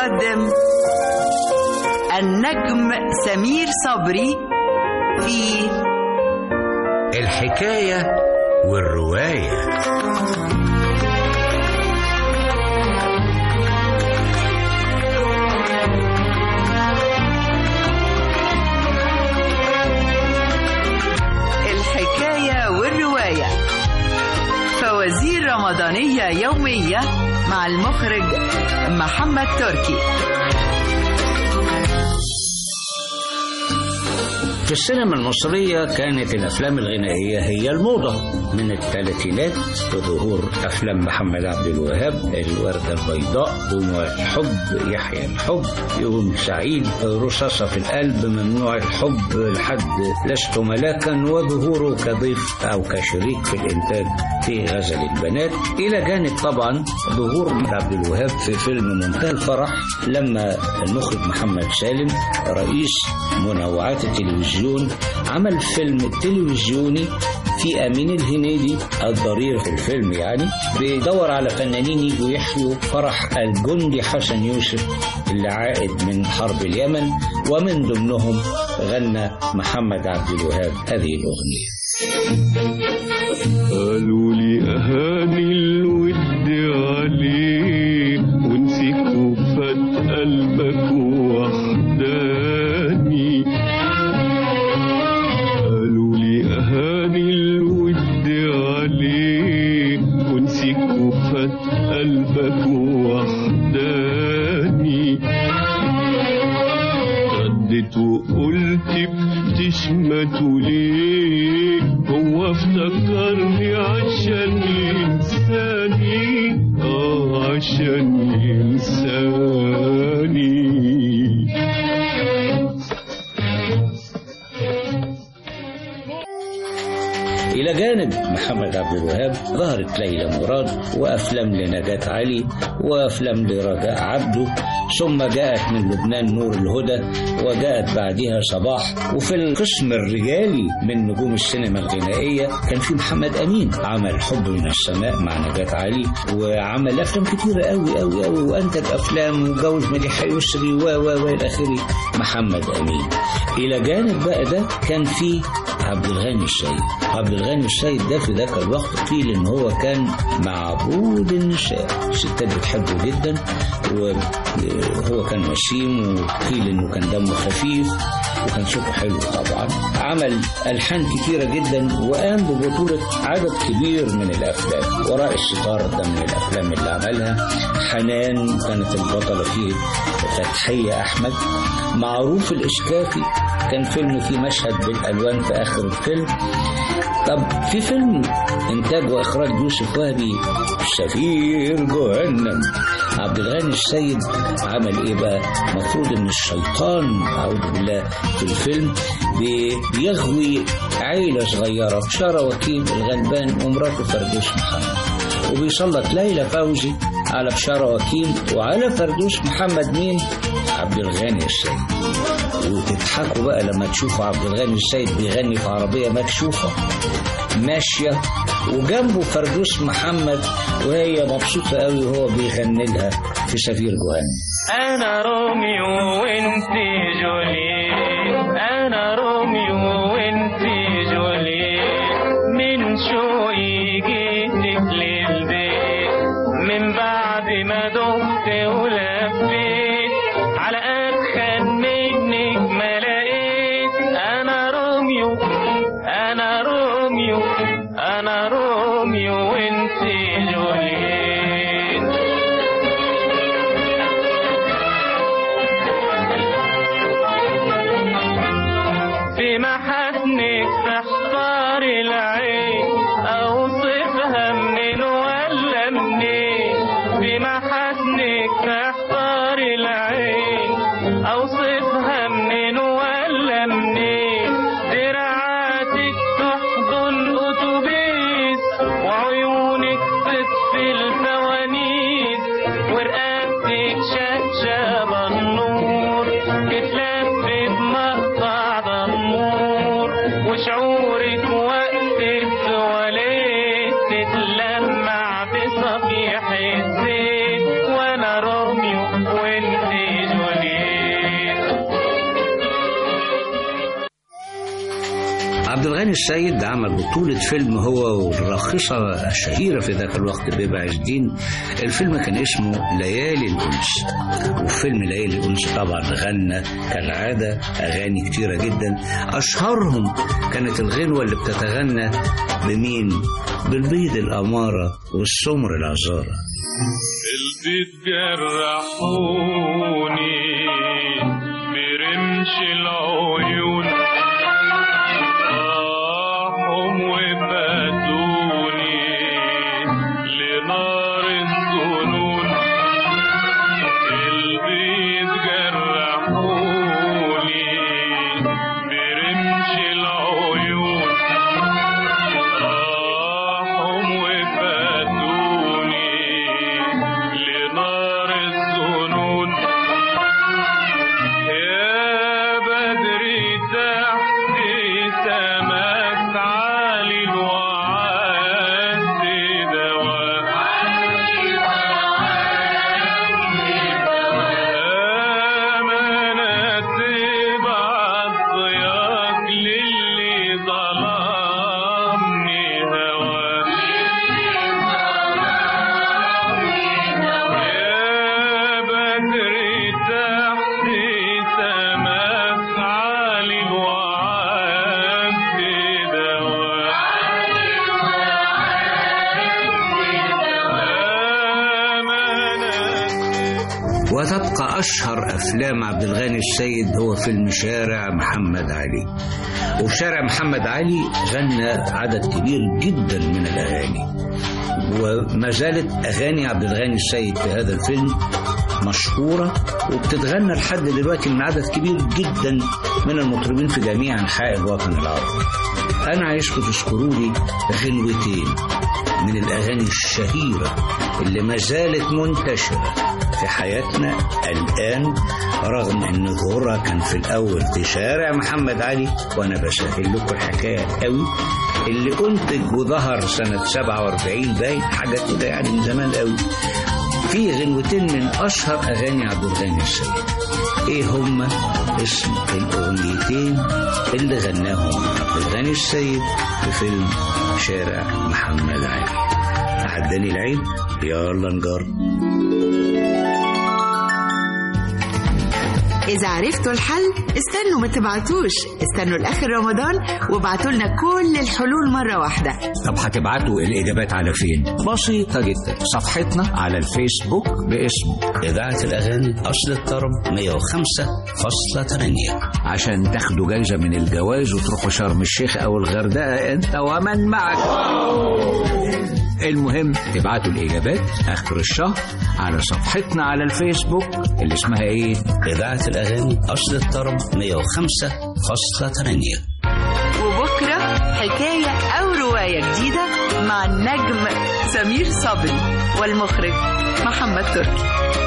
يقدم النجم سمير صبري في الحكاية والرواية الحكاية والرواية فوازير رمضانية يومية مع المخرج محمد تركي في السينما المصرية كانت الأفلام الغنائية هي الموضة من الثلاثينات بظهور أفلام محمد عبد الوهاب الوردة البيضاء دموع الحب يحيى الحب يوم سعيد رصاصة في القلب ممنوع الحب لحد لست ملاكا وظهوره كضيف أو كشريك في الإنتاج في غزل البنات إلى جانب طبعا ظهور محمد عبد الوهاب في فيلم منتهى الفرح لما المخرج محمد سالم رئيس منوعات التلفزيون عمل فيلم تلفزيوني في أمين الهنيدي الضرير في الفيلم يعني بيدور على فنانين يجوا يحيوا فرح الجندي حسن يوسف اللي عائد من حرب اليمن ومن ضمنهم غنى محمد عبد الوهاب هذه الأغنية قالوا لي أهاني الود عليك ونسيك وفات قلبك وحداني قالوا لي أهاني الود عليك ونسيك وفات قلبك وحداني ردت وقلت بتشمتوا ليه هو افتكرني عشان ينساني اه عشان ينساني إلى جانب محمد عبد الوهاب ظهرت ليلى مراد وأفلام لنجاة علي وأفلام لرجاء عبده ثم جاءت من لبنان نور الهدى وجاءت بعدها صباح وفي القسم الرجالي من نجوم السينما الغنائية كان في محمد أمين عمل حب من السماء مع نجاة علي وعمل أفلام كتيرة قوي قوي قوي وأنتج أفلام وجوز مديحة يسري و و و إلى آخره محمد أمين إلى جانب بقى ده كان في عبد الغني السيد عبد الغني السيد ده في ذاك الوقت قيل ان هو كان معبود النساء الستات بتحبه جدا وهو كان وسيم وقيل انه كان دمه خفيف وكان صوته حلو طبعا عمل الحان كتيره جدا وقام ببطوله عدد كبير من الافلام وراء الستار ده من الافلام اللي عملها حنان كانت البطله فيه فتحيه احمد معروف الاشكافي كان فيلم فيه مشهد بالالوان في اخر الفيلم طب في فيلم انتاج واخراج يوسف وهبي سفير جهنم عبد الغني السيد عمل ايه بقى المفروض ان الشيطان اعوذ بالله في الفيلم بي- بيغوي عيله صغيره بشاره وكيل الغلبان ومراته فردوس محمد وبيسلط ليلى فوزي على بشاره وكيل وعلى فردوس محمد مين عبد الغني السيد وتضحكوا بقى لما تشوفوا عبد الغني السيد بيغني في عربية مكشوفة ماشية وجنبه فردوس محمد وهي مبسوطة قوي وهو بيغني لها في سفير جهنم انا روميو وانت جوليت انا روميو وانت جوليت من شوقي جيتك للبيت من بعد ما دخت ولفيت على ادخل منك ما لقيت انا روميو انا روميو انا روميو وانت جوليت في محاسنك تحصار العين اوصفها منين ولا منين في محاسنك تحصار العين اوصفها منين ولا منين دراعاتك تحضن اتوبيس وعيونك تطفي الفوانيس ورقبتك شبشب النور تتلف بمقطع دمور وشعورك وقت عبد الغني السيد عمل بطولة فيلم هو والراقصة الشهيرة في ذاك الوقت بيبة عز الدين الفيلم كان اسمه ليالي الأنس وفي فيلم ليالي الأنس طبعا غنى كالعادة أغاني كتيرة جدا أشهرهم كانت الغنوة اللي بتتغنى بمين؟ بالبيض الأمارة والسمر العذارة البيت جرحوني برمش العيون راحوا وفاتوني لنار الظنون البيت جرحوني برمش العيون راحوا وفاتوني لنار الظنون يا بدري تحت سماك عالي الوعاد دواء أمانة تبعت ضياك للي ظلمني هواك يا بدري تحت سماك عالي الوعاد دواء وتبقى أشهر أفلام عبد الغني السيد هو فيلم شارع محمد علي وفي شارع محمد علي غنى عدد كبير جدا من الأغاني وما زالت أغاني عبد الغني السيد في هذا الفيلم مشهورة وبتتغنى لحد دلوقتي من عدد كبير جدا من المطربين في جميع أنحاء الوطن العربي أنا عايزكم تذكروا لي غنوتين من الأغاني الشهيرة اللي ما زالت منتشرة في حياتنا الآن رغم أن ظهورها كان في الأول في شارع محمد علي وأنا بسهل لكم الحكاية قوي اللي أنتج وظهر سنة 47 باين حاجة كده يعني من زمان قوي في غنوتين من أشهر أغاني عبد الغني السيد إيه هما اسم الأغنيتين اللي غناهم عبد الغني السيد في فيلم شارع محمد علي عداني العيد يلا نجرب إذا عرفتوا الحل استنوا ما تبعتوش استنوا لآخر رمضان وابعتوا لنا كل الحلول مرة واحدة طب هتبعتوا الإجابات على فين؟ بسيطة جدا صفحتنا على الفيسبوك باسم إذاعة الأغاني أصل الطرب 105.8 عشان تاخدوا جايزة من الجواز وتروحوا شرم الشيخ أو الغردقة أنت ومن معك المهم تبعتوا الإجابات آخر الشهر على صفحتنا على الفيسبوك اللي اسمها إيه؟ إذاعة الأغاني أصل الطرب 105.8 وبكرة حكاية أو رواية جديدة مع النجم سمير صبري والمخرج محمد تركي